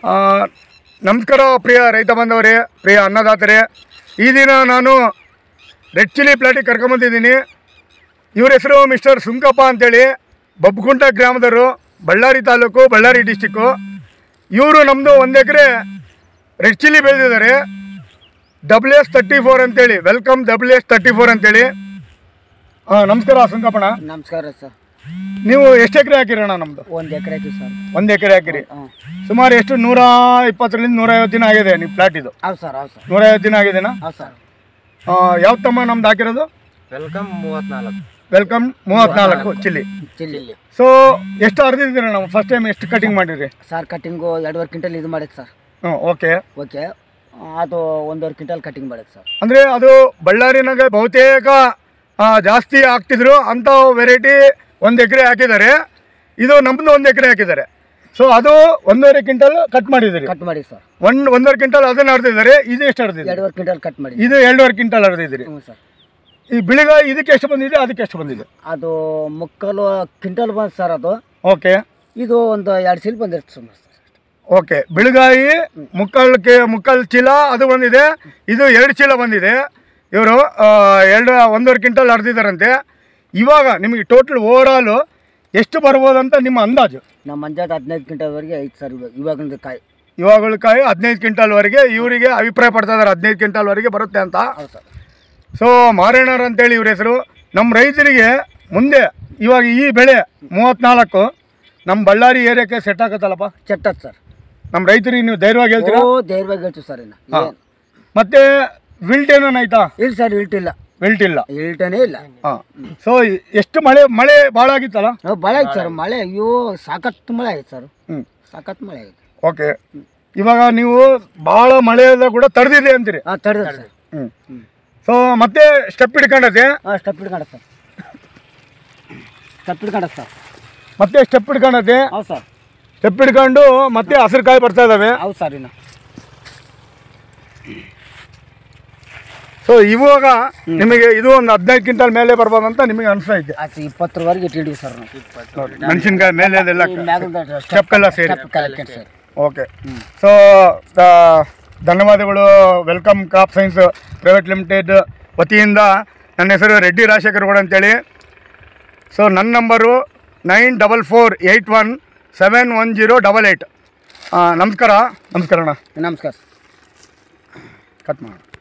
ಆ, ನಮಸ್ಕಾರ ಪ್ರಿಯ ರೈತ ಬಾಂಧವರೇ ಪ್ರಿಯ ಅನ್ನದಾತರೇ ಈ ದಿನ ನಾನು ರೆಡ್ ಚಿಲ್ಲಿ ಪ್ಲಾಟಿಗೆ ಕರ್ಕೊಂಬಂದಿದ್ದೀನಿ ಇವ್ರ ಹೆಸರು ಮಿಸ್ಟರ್ ಸುಂಕಪ್ಪ ಅಂತೇಳಿ ಬಬ್ಗುಂಟ ಗ್ರಾಮದವರು ಬಳ್ಳಾರಿ ತಾಲೂಕು ಬಳ್ಳಾರಿ ಡಿಸ್ಟಿಕ್ಕು ಇವರು ನಮ್ಮದು ಒಂದು ಎಕರೆ ರೆಡ್ ಚಿಲ್ಲಿ ಬೆಳೆದಿದ್ದಾರೆ ಡಬ್ಲ್ಯೂ ಎಸ್ ತರ್ಟಿ ಫೋರ್ ಅಂತೇಳಿ welcome W S thirty four ಅಂತೇಳಿ ಹಾಂ ನಮಸ್ಕಾರ ಸುಂಕಪ್ಪಣ ನಮಸ್ಕಾರ ಸರ್ ನೀವು ಎಷ್ಟು ಎಕರೆ ಹಾಕಿರೋಣ ನಮ್ಮದು ಒಂದು ಎಕರೆ ಐತಿ ಸರ್ ಒಂದು ಎಕರೆ ಹಾಕಿರಿ ಹಾಂ ಸುಮಾರು ಎಷ್ಟು ನೂರ ಇಪ್ಪತ್ತರಿಂದ ನೂರ ಐವತ್ತು ದಿನ ಆಗಿದೆ ನಿಮ್ಮ ಪ್ಲಾಟ್ ಇದು ಹೌದು ಸರ್ ಹೌದು ಸರ್ ನೂರ ಐವತ್ತು ದಿನ ಆಗಿದೆನಾ ಹೌದು ಸರ್ ಯಾವ ತಮ್ಮ ನಮ್ದು ಹಾಕಿರೋದು ವೆಲ್ಕಮ್ ಮೂವತ್ನಾಲ್ಕು ವೆಲ್ಕಮ್ ಮೂವತ್ನಾಲ್ಕು ಚಿಲ್ಲಿ ಚಿಲ್ಲಿ ಸೊ ಎಷ್ಟು ಅರ್ದಿದ್ದೀರ ನಾವು ಫಸ್ಟ್ ಟೈಮ್ ಎಷ್ಟು ಕಟಿಂಗ್ ಮಾಡಿರಿ ಸರ್ ಕಟಿಂಗು ಎರಡುವರೆ ಕ್ವಿಂಟಲ್ ಇದು ಮಾಡೈತೆ ಸರ್ ಹ್ಞೂ ಓಕೆ ಓಕೆ ಅದು ಒಂದೂವರೆ ಕ್ವಿಂಟಲ್ ಕಟಿಂಗ್ ಮಾಡೈತೆ ಸರ್ ಅಂದರೆ ಅದು ಬಳ್ಳಾರಿನಾಗ ಬಹುತೇಕ ಆ, ಜಾಸ್ತಿ ಆಗ್ತಿದ್ರು ಅಂಥ ವೆರೈಟಿ ಒಂದು ಎಕರೆ ಹಾಕಿದ್ದಾರೆ ಇದು ನಮ್ಮದು ಒಂದು ಎಕರೆ ಹಾಕಿದ್ದಾರೆ ಸೊ ಅದು ಒಂದೂವರೆ ಕ್ವಿಂಟಲ್ ಕಟ್ ಮಾಡಿದ್ದೀರಿ ಕಟ್ ಮಾಡಿ ಸರ್ ಒಂದು ಒಂದೂವರೆ ಕ್ವಿಂಟಲ್ ಅದನ್ನು ಅರ್ದಿದ್ದಾರೆ ಇದು ಎಷ್ಟು ಅರ್ದಿದೆ ಎರಡುವರೆ ಕ್ವಿಂಟಲ್ ಕಟ್ ಮಾಡಿ ಇದು ಎರಡೂವರೆ ಕ್ವಿಂಟಲ್ ಅರ್ದಿದ್ದೀರಿ ಹ್ಞೂ ಸರ್ ಈ ಬಿಳಿಗ ಇದಕ್ಕೆ ಎಷ್ಟು ಬಂದಿದೆ ಅದಕ್ಕೆ ಎಷ್ಟು ಬಂದಿದೆ ಅದು ಮುಕ್ಕಾಲು ಕ್ವಿಂಟಲ್ ಬಂತು ಸರ್ ಅದು ಓಕೆ ಇದು ಒಂದು ಎರಡು ಸೀಲ್ ಬಂದಿರುತ್ತೆ ಸುಮ್ಮನೆ ಸರ್ ಓಕೆ ಬಿಳುಗಾಯಿ ಮುಕ್ಕಾಲು ಕೆ ಮುಕ್ಕಾಲು ಚೀಲ ಅದು ಬಂದಿದೆ ಇದು ಎರಡು ಚೀಲ ಬಂದಿದೆ ಇವರು ಎರಡು ಒಂದೂವರೆ ಕ್ವಿಂಟಲ್ ಅರ್ದಿದ್ದಾರಂತೆ ಇವಾಗ ನಿಮಗೆ ಟೋಟಲ್ ಓವರಾಲು ಎಷ್ಟು ಬರ್ಬೋದಂತ ನಿಮ್ಮ ಅಂದಾಜು ನಮ್ಮ ಮಂಜಾದ ಹದಿನೈದು ಕ್ವಿಂಟಲ್ವರೆಗೆ ಐತೆ ಸರ್ ಇವಾಗ ಇವಾಗಿಂದ ಕಾಯಿ ಇವಾಗಳ ಕಾಯಿ ಹದಿನೈದು ಕ್ವಿಂಟಲ್ವರೆಗೆ ಇವರಿಗೆ ಅಭಿಪ್ರಾಯ ಪಡ್ತಾ ಇದ್ದಾರೆ ಹದಿನೈದು ಕ್ವಿಂಟಲ್ವರೆಗೆ ಬರುತ್ತೆ ಅಂತ ಹೌದು ಸರ್ ಸೊ ಮಾರೇಣರ್ ಅಂತೇಳಿ ಇವ್ರ ಹೆಸರು ನಮ್ಮ ರೈತರಿಗೆ ಮುಂದೆ ಇವಾಗ ಈ ಬೆಳೆ ಮೂವತ್ತ್ನಾಲ್ಕು ನಮ್ಮ ಬಳ್ಳಾರಿ ಏರಿಯಾಕ್ಕೆ ಸೆಟ್ ಆಗತ್ತಲ್ಲಪ್ಪ ಚಟ್ಟತ್ ಸರ್ ನಮ್ಮ ರೈತರಿಗೆ ನೀವು ಧೈರ್ಯವಾಗಿ ಹೇಳ್ತೀರಾ ಓ ಧೈರ್ಯವಾಗಿ ಹೇಳ್ತೀವಿ ಸರ್ ಇನ್ನು ಹಾ. ಏನು ಮತ್ತೆ ವಿಲ್ಟ್ ಏನೇನು ಆಯ್ತಾ ಇಲ್ಲ ಸರ್ ಇಲ್ಟಿಲ್ಲ ವಿಲ್ಟ್ ಇಲ್ಲ ಇಲ್ಟನೇ ಇಲ್ಲ ಹಾಂ ಸೊ ಎಷ್ಟು ಮಳೆ ಮಳೆ ಭಾಳ ಆಗಿತ್ತಲ್ಲ ನಾವು ಭಾಳ ಐತೆ ಸರ್ ಮಳೆ ಅಯ್ಯೋ ಸಾಕತ್ತು ಮಳೆ ಆಗೈತೆ ಸರ್ ಹ್ಞೂ ಸಾಕತ್ತು ಮಳೆ ಆಗೈತೆ ಓಕೆ ಇವಾಗ ನೀವು ಭಾಳ ಮಳೆಯದ ಕೂಡ ತಡೆದಿದೆ ಅಂತೀರಿ ಹಾಂ ತಡೆದ ಸರ್ ಹ್ಞೂ ಸೊ ಮತ್ತೆ ಸ್ಟೆಪ್ ಹಿಡ್ಕೊಂಡತೆ ಹಾಂ ಸ್ಟೆಪ್ ಹಿಡ್ಕೊಂಡ ಸರ್ ಸ್ಟೆಪ್ ಹಿಡ್ಕೊಂಡ ಸರ್ ಮತ್ತೆ ಸ್ಟೆಪ್ ಹಿಡ್ಕೊಂಡತೆ ಹೌದು ಸರ್ ಸ್ಟೆಪ್ ಹಿಡ್ಕೊಂಡು ಮತ್ತೆ ಹಸಿರು ಕಾಯಿ ಬರ್ತಾ ಇದ್ದಾವೆ ಹೌದು ಸರ್ ಇನ್ನು ಸೊ ಇವಾಗ ನಿಮಗೆ ಇದು ಒಂದು ಹದಿನೈದು ಕ್ವಿಂಟಲ್ ಮೇಲೆ ಬರ್ಬೋದಂತ ನಿಮಗೆ ಅನಿಸ್ತೈತೆ ಆಯ್ತು ಇಪ್ಪತ್ತರವರೆಗೆ ಇಟ್ಟಿದ್ದೀವಿ ಸರ್ ನಾವು ಮೆಣಸಿನ್ಕಾಯಿ ಮೇಲೆ ಅದೆಲ್ಲ ಈ ಮ್ಯಾಗಿಂದ ಸ್ಟೆಪ್ ಎಲ್ಲ ಸೇರಿ step collect sir okay so ಧನ್ಯವಾದಗಳು welcome crop science private limited ವತಿಯಿಂದ ನನ್ನ ಹೆಸರು ರೆಡ್ಡಿ ರಾಜಶೇಖರ್ ಗೌಡ ಅಂತೇಳಿ ಸೊ ನನ್ನ ನಂಬರು nine double four eight one seven one zero double eight ನಮಸ್ಕಾರ ನಮಸ್ಕಾರ ಅಣ್ಣ ನಮಸ್ಕಾರ ಕಟ್ ಮಾಡೋಣ